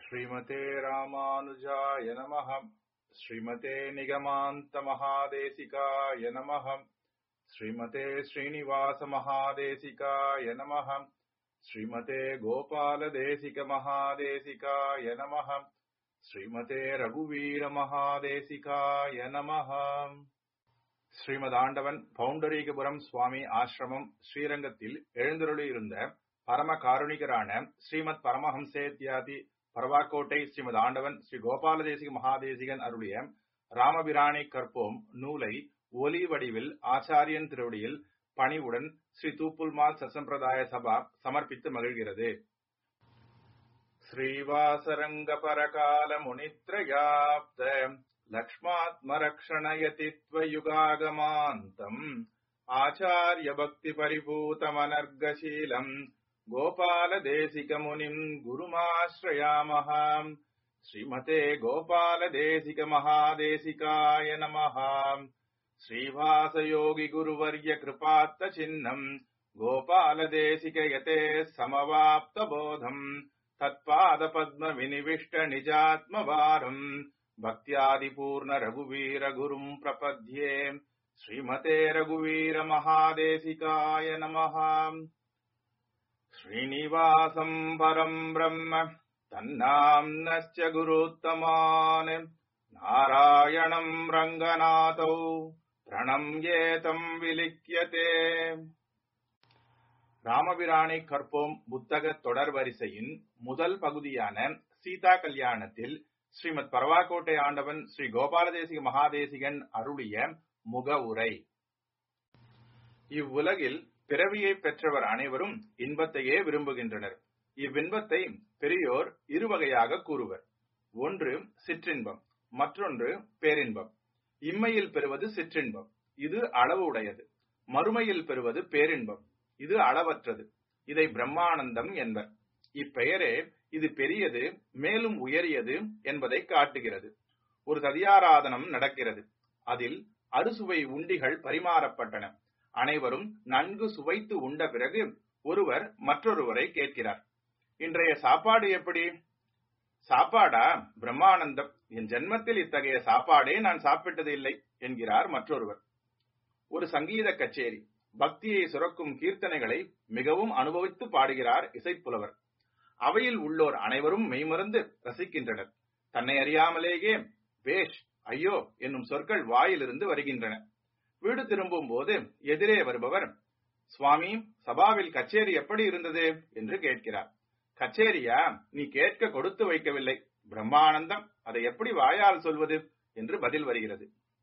श्रीमते रामानुजाय नमः श्रीमते निगमान्तमहादेशिकाय नमः श्रीमते श्रीनिवासमहादेशिकाय नमः श्रीमते गोपालदेशिकमहादेशिकाय नमः श्रीमते ரகுவீரமகாதேசிகாய நமஹ ஸ்ரீமதாண்டவன் பவுண்டரீகபுரம் சுவாமி ஆசிரமம் ஸ்ரீரங்கத்தில் எழுந்தருளியிருந்த பரம காருணிகரான ஸ்ரீமத் பரமஹம்சேத்யாதி பரவாக்கோட்டை ஸ்ரீமத் ஆண்டவன் ஸ்ரீ கோபாலதேசிக மகாதேசிகன் அருளிய ராமபிரானை கற்போம் நூலை ஒலி வடிவில் ஆச்சாரியன் திருவடியில் பணிவுடன் ஸ்ரீ தூப்புல்மால் சசம்பிரதாய சபா சமர்ப்பித்து மகிழ்கிறது श्रीवासरङ्गपरकालमुनित्रयाप्त लक्ष्मात्मरक्षणयतित्वयुगागमान्तम् आचार्यभक्तिपरिपूतमनर्गशीलम् गोपालदेशिकमुनिम् गुरुमाश्रयामः श्रीमते गोपालदेशिकमहादेशिकाय नमः श्रीवासयोगिगुरुवर्यकृपात्तचिह्नम् गोपालदेशिकयते समवाप्तबोधम् तत्पादपद्मविनिविष्ट निजात्मवारम् भक्त्यादिपूर्ण रघुवीरगुरुम् प्रपद्ये श्रीमते रघुवीरमहादेशिकाय नमः श्रीनिवासम् परम् ब्रह्म तन्नाम्नश्च गुरुत्तमान् नारायणम् रङ्गनाथौ प्रणम्येतम् विलिख्यते ராமபிரானை கற்போம் புத்தக தொடர் வரிசையின் முதல் பகுதியான சீதா கல்யாணத்தில் ஸ்ரீமத் பரவாக்கோட்டை ஆண்டவன் ஸ்ரீ கோபாலதேசிக மகாதேசிகன் அருளிய முக உரை இவ்வுலகில் பிறவியை பெற்றவர் அனைவரும் இன்பத்தையே விரும்புகின்றனர் இவ்வின்பத்தை பெரியோர் இருவகையாக கூறுவர் ஒன்று சிற்றின்பம் மற்றொன்று பேரின்பம் இம்மையில் பெறுவது சிற்றின்பம் இது அளவு உடையது மறுமையில் பெறுவது பேரின்பம் இது அளவற்றது இதை பிரம்மானந்தம் என்பர் இப்பெயரே இது பெரியது மேலும் உயரியது என்பதை காட்டுகிறது ஒரு ததியாராதனம் நடக்கிறது அதில் அறுசுவை உண்டிகள் பரிமாறப்பட்டன அனைவரும் நன்கு சுவைத்து உண்ட பிறகு ஒருவர் மற்றொருவரை கேட்கிறார் இன்றைய சாப்பாடு எப்படி சாப்பாடா பிரம்மானந்தம் என் ஜென்மத்தில் இத்தகைய சாப்பாடே நான் சாப்பிட்டது இல்லை என்கிறார் மற்றொருவர் ஒரு சங்கீத கச்சேரி பக்தியை சுரக்கும் கீர்த்தனைகளை மிகவும் அனுபவித்து பாடுகிறார் இசைப்புலவர் அவையில் உள்ளோர் அனைவரும் மெய்மறந்து ரசிக்கின்றனர் தன்னை அறியாமலேயே பேஷ் ஐயோ என்னும் சொற்கள் வாயிலிருந்து வருகின்றன வீடு திரும்பும் போது எதிரே வருபவர் சுவாமி சபாவில் கச்சேரி எப்படி இருந்தது என்று கேட்கிறார் கச்சேரியா நீ கேட்க கொடுத்து வைக்கவில்லை பிரம்மானந்தம் அதை எப்படி வாயால் சொல்வது என்று பதில் வருகிறது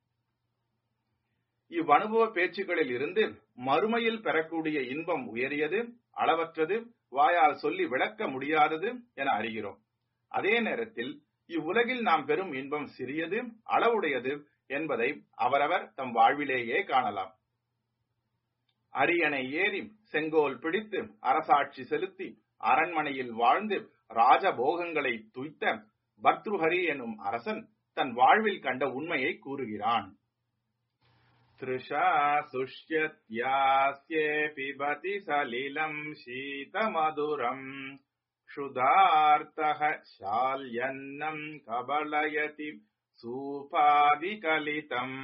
இவ்வனுபவ பேச்சுக்களில் இருந்து மறுமையில் பெறக்கூடிய இன்பம் உயரியது அளவற்றது வாயால் சொல்லி விளக்க முடியாதது என அறிகிறோம் அதே நேரத்தில் இவ்வுலகில் நாம் பெறும் இன்பம் சிறியது அளவுடையது என்பதை அவரவர் தம் வாழ்விலேயே காணலாம் அரியணை ஏறி செங்கோல் பிடித்து அரசாட்சி செலுத்தி அரண்மனையில் வாழ்ந்து ராஜபோகங்களை துய்த்த பர்த்ருஹரி எனும் அரசன் தன் வாழ்வில் கண்ட உண்மையை கூறுகிறான் तृषा सुष्यत्यास्ये पिबति सलिलम् शीतमधुरम् क्षुधार्तः शाल्यन्नम् कबलयति सूपादिकलितम्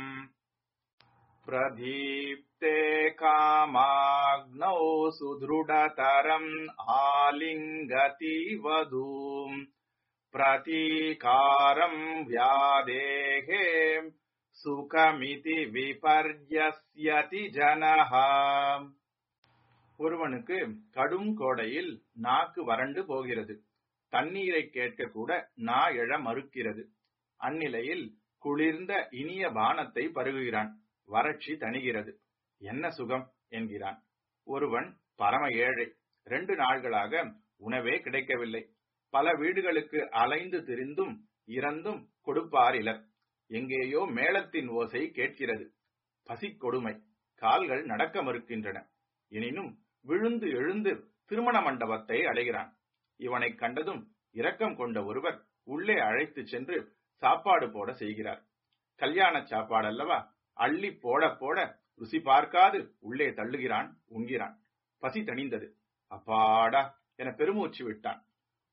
प्रदीप्ते कामाग्नौ सुदृढतरम् आलिङ्गति वधूम् प्रतीकारम् व्यादेहे சுகமிதி விபர்யஸ்யதி ஜனஹா ஒருவனுக்கு கடும் கோடையில் நாக்கு வறண்டு போகிறது தண்ணீரை கேட்க கூட நா எழ மறுக்கிறது அந்நிலையில் குளிர்ந்த இனிய பானத்தை பருகுகிறான் வறட்சி தணிகிறது என்ன சுகம் என்கிறான் ஒருவன் பரம ஏழை ரெண்டு நாள்களாக உணவே கிடைக்கவில்லை பல வீடுகளுக்கு அலைந்து திரிந்தும் இறந்தும் கொடுப்பார் இலர் எங்கேயோ மேளத்தின் ஓசை கேட்கிறது பசி கொடுமை கால்கள் நடக்க மறுக்கின்றன எனினும் விழுந்து எழுந்து திருமண மண்டபத்தை அடைகிறான் இவனை கண்டதும் இரக்கம் கொண்ட ஒருவர் உள்ளே அழைத்து சென்று சாப்பாடு போட செய்கிறார் கல்யாண சாப்பாடு அல்லவா அள்ளி போட போட ருசி பார்க்காது உள்ளே தள்ளுகிறான் உண்கிறான் பசி தணிந்தது அப்பாடா என பெருமூச்சு விட்டான்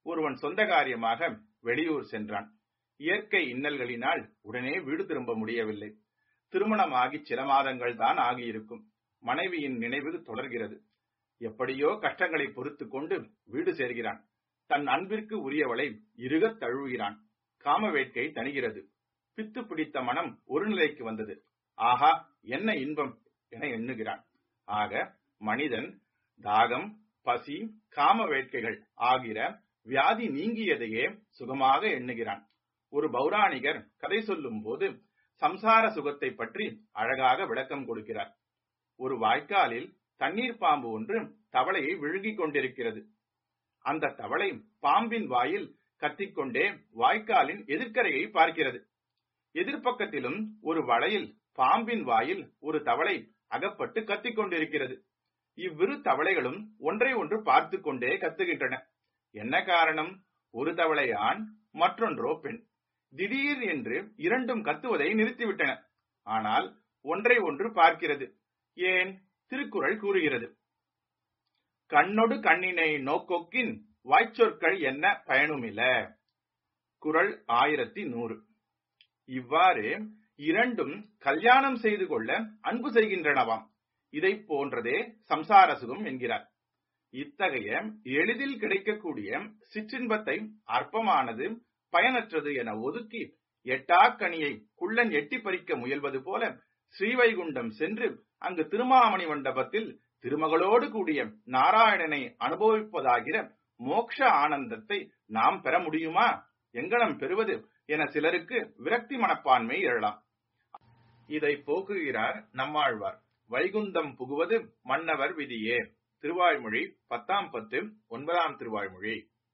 ஒருவன் சொந்த காரியமாக வெளியூர் சென்றான் இயற்கை இன்னல்களினால் உடனே வீடு திரும்ப முடியவில்லை திருமணமாகி சில மாதங்கள் தான் ஆகியிருக்கும் மனைவியின் நினைவு தொடர்கிறது எப்படியோ கஷ்டங்களை பொறுத்து கொண்டு வீடு சேர்கிறான் தன் அன்பிற்கு உரியவளை இருகத் தழுவுகிறான் காம வேட்கை தணிகிறது பித்து பிடித்த மனம் ஒரு நிலைக்கு வந்தது ஆஹா என்ன இன்பம் என எண்ணுகிறான் ஆக மனிதன் தாகம் பசி காம வேட்கைகள் ஆகிற வியாதி நீங்கியதையே சுகமாக எண்ணுகிறான் ஒரு பௌராணிகர் கதை சொல்லும் போது சம்சார சுகத்தை பற்றி அழகாக விளக்கம் கொடுக்கிறார் ஒரு வாய்க்காலில் தண்ணீர் பாம்பு ஒன்று தவளையை விழுங்கிக் கொண்டிருக்கிறது அந்த தவளை பாம்பின் வாயில் கத்திக்கொண்டே வாய்க்காலின் எதிர்க்கரையை பார்க்கிறது எதிர்ப்பக்கத்திலும் ஒரு வளையில் பாம்பின் வாயில் ஒரு தவளை அகப்பட்டு கத்திக் கொண்டிருக்கிறது இவ்விரு தவளைகளும் ஒன்றை ஒன்று பார்த்து கொண்டே கத்துகின்றன என்ன காரணம் ஒரு தவளை ஆண் மற்றொன்றோ பெண் திடீர் என்று இரண்டும் கத்துவதை நிறுத்திவிட்டன ஆனால் ஒன்றை ஒன்று பார்க்கிறது ஏன் திருக்குறள் கூறுகிறது கண்ணொடு கண்ணினை நோக்கொக்கின் வாய்ச்சொற்கள் என்ன பயனுமில்ல குரல் ஆயிரத்தி நூறு இவ்வாறு இரண்டும் கல்யாணம் செய்து கொள்ள அன்பு செய்கின்றனவாம் இதை போன்றதே சம்சார சுகம் என்கிறார் இத்தகைய எளிதில் கிடைக்கக்கூடிய சிற்றின்பத்தை அற்பமானது பயனற்றது என ஒதுக்கி எட்டாக்கனியை குள்ளன் எட்டி பறிக்க முயல்வது போல ஸ்ரீவைகுண்டம் சென்று அங்கு திருமாமணி மண்டபத்தில் திருமகளோடு கூடிய நாராயணனை அனுபவிப்பதாகிற மோக்ஷ ஆனந்தத்தை நாம் பெற முடியுமா எங்கனம் பெறுவது என சிலருக்கு விரக்தி மனப்பான்மை எழலாம் இதை போக்குகிறார் நம்மாழ்வார் வைகுந்தம் புகுவது மன்னவர் விதியே திருவாய்மொழி பத்தாம் பத்து ஒன்பதாம் திருவாய்மொழி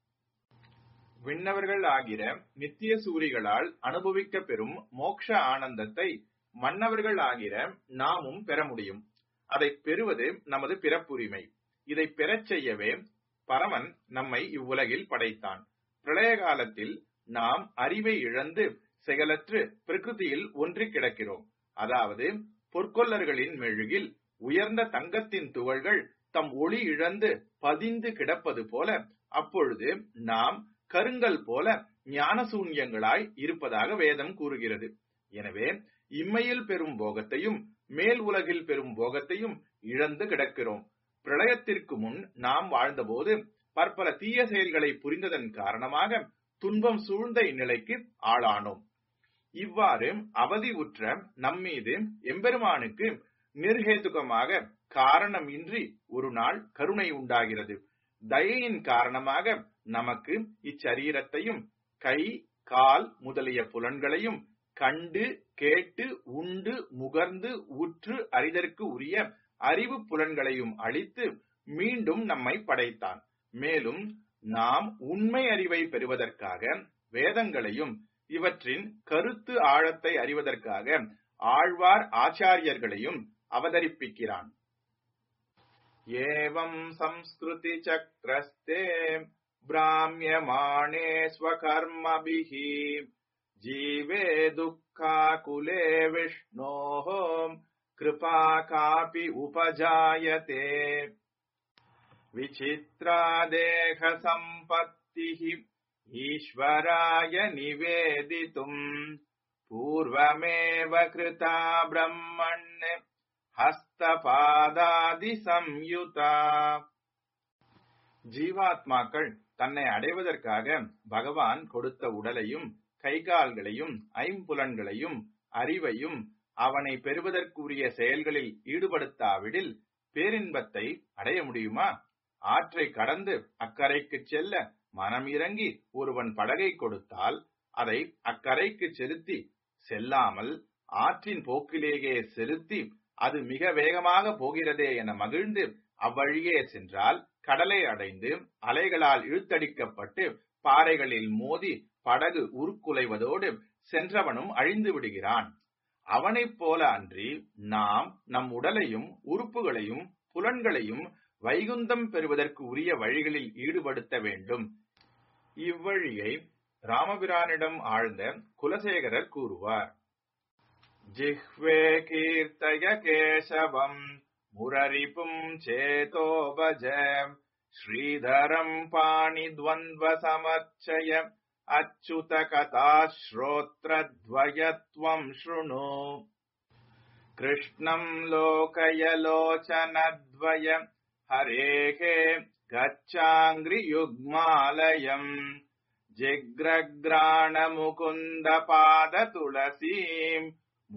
விண்ணவர்கள் ஆகிற நித்திய சூரிகளால் அனுபவிக்க பெறும் மோக்ஷ ஆனந்தத்தை மன்னவர்கள் ஆகிற நாமும் பெற முடியும் அதை பெறுவது நமது பிறப்புரிமை இதை பெறச் செய்யவே பரமன் நம்மை இவ்வுலகில் படைத்தான் பிரளய காலத்தில் நாம் அறிவை இழந்து செயலற்று பிரகிருதியில் ஒன்றி கிடக்கிறோம் அதாவது பொற்கொல்லர்களின் மெழுகில் உயர்ந்த தங்கத்தின் துகள்கள் தம் ஒளி இழந்து பதிந்து கிடப்பது போல அப்பொழுது நாம் கருங்கல் போல ஞானசூன்யங்களாய் இருப்பதாக வேதம் கூறுகிறது எனவே இம்மையில் பெறும் போகத்தையும் மேல் உலகில் பெறும் போகத்தையும் இழந்து கிடக்கிறோம் பிரளயத்திற்கு முன் நாம் வாழ்ந்தபோது பற்பல தீய செயல்களை புரிந்ததன் காரணமாக துன்பம் சூழ்ந்த இந்நிலைக்கு ஆளானோம் இவ்வாறு அவதி உற்ற நம்மீது எம்பெருமானுக்கு நிர்ஹேதுகமாக காரணம் இன்றி ஒரு நாள் கருணை உண்டாகிறது தயையின் காரணமாக நமக்கு இச்சரீரத்தையும் கை கால் முதலிய புலன்களையும் கண்டு கேட்டு உண்டு முகர்ந்து உற்று அறிதற்கு உரிய அறிவு புலன்களையும் அளித்து மீண்டும் நம்மை படைத்தான் மேலும் நாம் உண்மை அறிவை பெறுவதற்காக வேதங்களையும் இவற்றின் கருத்து ஆழத்தை அறிவதற்காக ஆழ்வார் ஆச்சாரியர்களையும் அவதரிப்பிக்கிறான் ஏவம் சம்ஸ்கிருதி சக்கரஸ்தே பிராமியமானே ஸ்வகர்மபிஹி ஜீவே துக்காகுலே விஷ்ணோः कृपा कापि उपजायते विचित्रा देहसम्पत्तिः ईश्वराय निवेदितुम् पूर्वमेव कृता ब्रह्मण् ஹஸ்தபாதாதிசம்யுதா ஜீவாத்மாக்கள் தன்னை அடைவதற்காக பகவான் கொடுத்த உடலையும் கைகால்களையும் ஐம்புலன்களையும் அறிவையும் அவனை பெறுவதற்குரிய செயல்களில் ஈடுபடுத்தாவிடில் பேரின்பத்தை அடைய முடியுமா ஆற்றை கடந்து அக்கரைக்கு செல்ல மனம் இறங்கி ஒருவன் படகை கொடுத்தால் அதை அக்கரைக்கு செலுத்தி செல்லாமல் ஆற்றின் போக்கிலேயே செலுத்தி அது மிக வேகமாக போகிறதே என மகிழ்ந்து அவ்வழியே சென்றால் கடலை அடைந்து அலைகளால் இழுத்தடிக்கப்பட்டு பாறைகளில் மோதி படகு உருக்குலைவதோடு சென்றவனும் அழிந்து விடுகிறான் அவனைப் போல அன்றி நாம் நம் உடலையும் உறுப்புகளையும் புலன்களையும் வைகுந்தம் பெறுவதற்கு உரிய வழிகளில் ஈடுபடுத்த வேண்டும் இவ்வழியை ராமபிரானிடம் ஆழ்ந்த குலசேகரர் கூறுவார் ஜிஹ்வே கீர்த்தய கேசவம் முரரிப்பும் சேதோபஜ श्रीधरम् पाणिद्वन्द्वसमर्चय अच्युतकथाश्रोत्रद्वयत्वम् शृणु कृष्णम् लोकय लोचनद्वय हरेः गच्छाङ्घ्रियुग्मालयम् जिग्रग्राणमुकुन्दपादतुलसीम्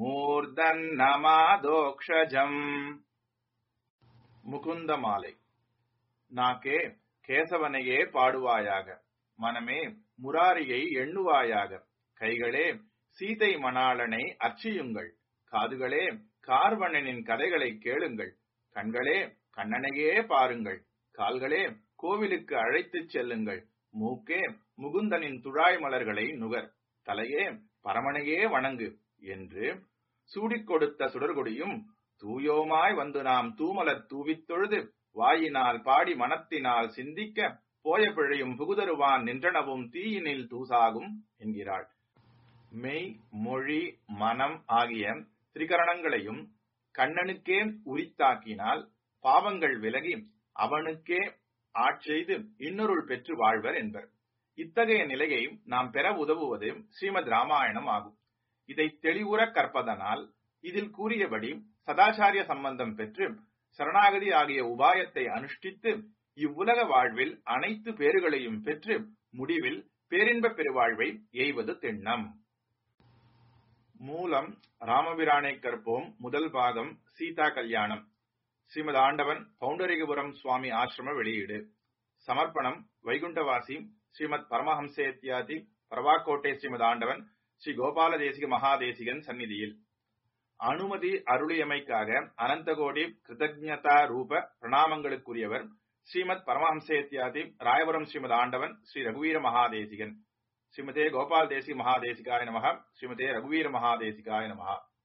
மூர்தன்னமாதோக்ஷஜம் முகுந்த மாலை நாக்கே கேசவனையே பாடுவாயாக மனமே முராரியை எண்ணுவாயாக கைகளே சீதை மணாளனை அர்ச்சியுங்கள் காதுகளே கார்வண்ணனின் கதைகளை கேளுங்கள் கண்களே கண்ணனையே பாருங்கள் கால்களே கோவிலுக்கு அழைத்துச் செல்லுங்கள் மூக்கே முகுந்தனின் துழாய் மலர்களை நுகர் தலையே பரமனையே வணங்கு என்று சூடிக் கொடுத்த சுடர்கொடியும் தூயோமாய் வந்து நாம் தூமலர் தூவித் தொழுது வாயினால் பாடி மனத்தினால் சிந்திக்க போய பிழையும் புகுதருவான் நின்றனவும் தீயினில் தூசாகும் என்கிறாள் மெய் மொழி மனம் ஆகிய திரிகரணங்களையும் கண்ணனுக்கே உரித்தாக்கினால் பாவங்கள் விலகி அவனுக்கே ஆட்செய்து இன்னொருள் பெற்று வாழ்வர் என்பர் இத்தகைய நிலையை நாம் பெற உதவுவது ஸ்ரீமத் ராமாயணம் ஆகும் இதை தெளிவுற கற்பதனால் இதில் கூறியபடி சதாச்சாரிய சம்பந்தம் பெற்று சரணாகதி ஆகிய உபாயத்தை அனுஷ்டித்து இவ்வுலக வாழ்வில் அனைத்து பேறுகளையும் பெற்று முடிவில் பேரின்ப பெருவாழ்வை எய்வது திண்ணம் மூலம் ராமபிரானை கற்போம் முதல் பாகம் சீதா கல்யாணம் ஸ்ரீமத் ஆண்டவன் பவுண்டரிகபுரம் சுவாமி ஆசிரம வெளியீடு சமர்ப்பணம் வைகுண்டவாசி ஸ்ரீமத் பரமஹம்சேத்யாதி பரவாக்கோட்டை ஸ்ரீமத் ஆண்டவன் ஸ்ரீ கோபால தேசிக மகாதேசிகன் சந்நிதியில் அனுமதி அருளியமைக்காக அனந்தகோடி கிருதஜதா ரூப பிரணாமங்களுக்குரியவர் ஸ்ரீமத் பரமஹம்சேத்யாதி ராயபுரம் ஸ்ரீமத் ஆண்டவன் ஸ்ரீ ரகுவீர மகாதேசிகன் ஸ்ரீமதே கோபால் தேசிக மகாதேசிகாய நமக ஸ்ரீமதே ரகுவீர மகாதேசிகாய நமகா